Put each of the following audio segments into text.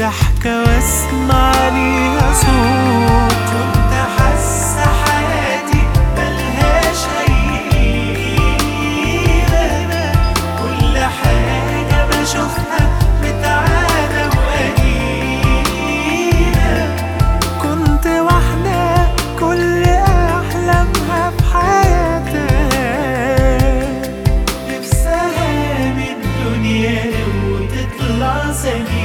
ضحكة واسمع ليها صوت كنت حاسة حياتي ملهاش أي قيمة كل حاجة بشوفها متعادة وقديمة كنت واحدة كل أحلامها في حياتها نفسها من الدنيا وتطلع سليمة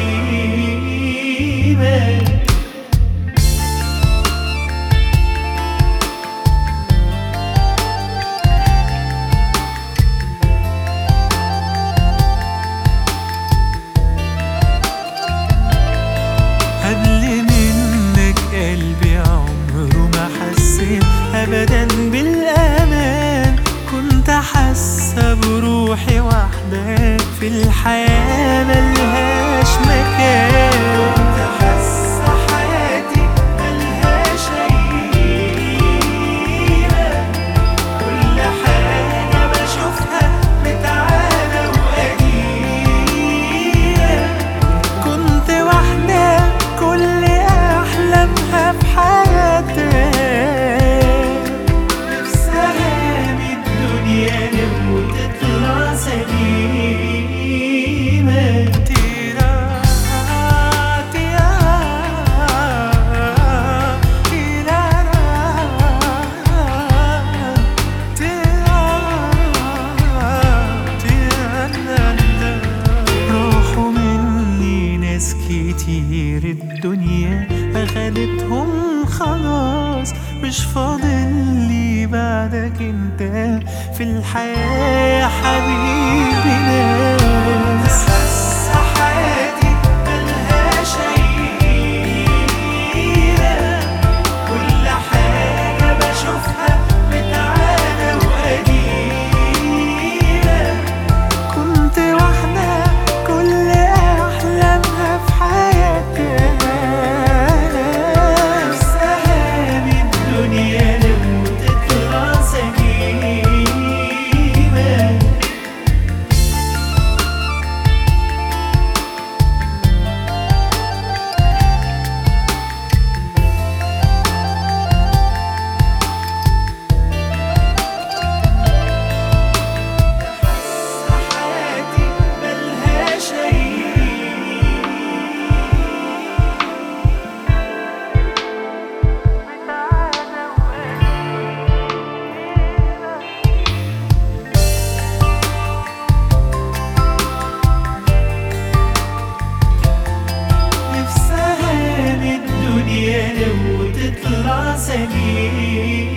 قبل منك قلبي عمره ما حسيت ابدا بالامان كنت حاسه بروحي واحده في الحياه ملهاش مكان كنت حاسه حياتي ملهاش اي قيمه كل حاجه بشوفها متعاده وقديمه كنت واحدة كل أحلامها في حياتها نفسها من الدنيا وتطلع سليمة تيرا تيرا راحوا مني ناس كتير الدنيا أخدتهم خلاص مش فاضل لي بعدك انت في الحياة يا حبيبي ناس حاسة حياتي ملهاش أي قيمة كل حاجة بشوفها متعادة وقديمة كنت واحدة كل أحلامها في حياتها نفسها من الدنيا لو تطلع سليمة حياتي ملهاش أي نفسها من الدنيا لو تطلع سليمة